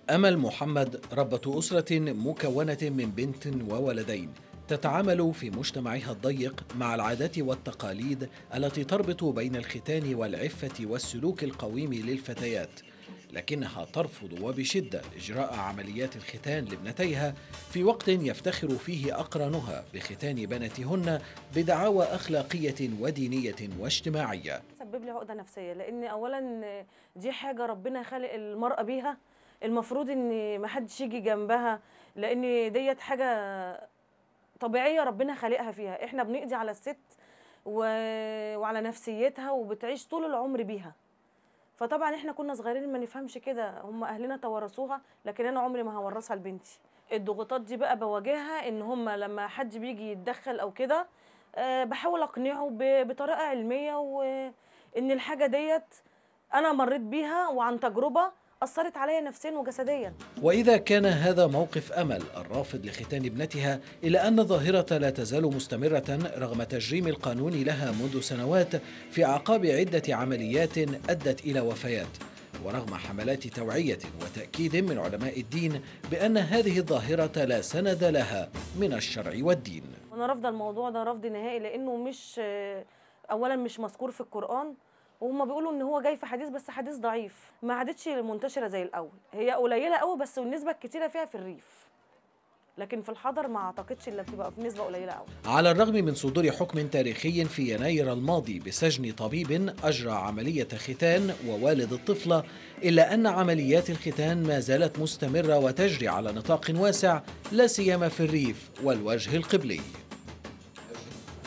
أمل محمد ربة أسرة مكونة من بنت وولدين تتعامل في مجتمعها الضيق مع العادات والتقاليد التي تربط بين الختان والعفة والسلوك القويم للفتيات لكنها ترفض وبشدة إجراء عمليات الختان لابنتيها في وقت يفتخر فيه أقرانها بختان بناتهن بدعاوى أخلاقية ودينية واجتماعية سبب لي عقده نفسيه لان اولا دي حاجه ربنا خالق المراه بيها المفروض ان ما حدش يجي جنبها لان ديت حاجه طبيعيه ربنا خالقها فيها احنا بنقضي على الست و... وعلى نفسيتها وبتعيش طول العمر بيها فطبعا احنا كنا صغيرين ما نفهمش كده هم اهلنا توارثوها لكن انا عمري ما هورثها لبنتي الضغوطات دي بقى بواجهها ان هم لما حد بيجي يتدخل او كده آه، بحاول اقنعه ب- بطريقه علميه وان الحاجه ديت انا مريت بيها وعن تجربه اثرت عليا نفسيا وجسديا وإذا كان هذا موقف أمل الرافض لختان ابنتها إلا أن الظاهرة لا تزال مستمرة رغم تجريم القانون لها منذ سنوات في أعقاب عدة عمليات أدت إلى وفيات ورغم حملات توعية وتأكيد من علماء الدين بأن هذه الظاهرة لا سند لها من الشرع والدين وانا رافضه الموضوع ده رفض نهائي لانه مش آه، اولا مش مذكور في القران وهم بيقولوا ان هو جاي في حديث بس حديث ضعيف ما عادتش منتشره زي الاول هي قليله قوي بس والنسبه الكتيره فيها في الريف لكن في الحضر ما اعتقدش الا بتبقى في نسبه قليله قوي على الرغم من صدور حكم تاريخي في يناير الماضي بسجن طبيب أجرى عملية ختان ووالد الطفلة إلا أن عمليات الختان ما زالت مستمرة وتجري على نطاق واسع لا سيما في الريف والوجه القبلي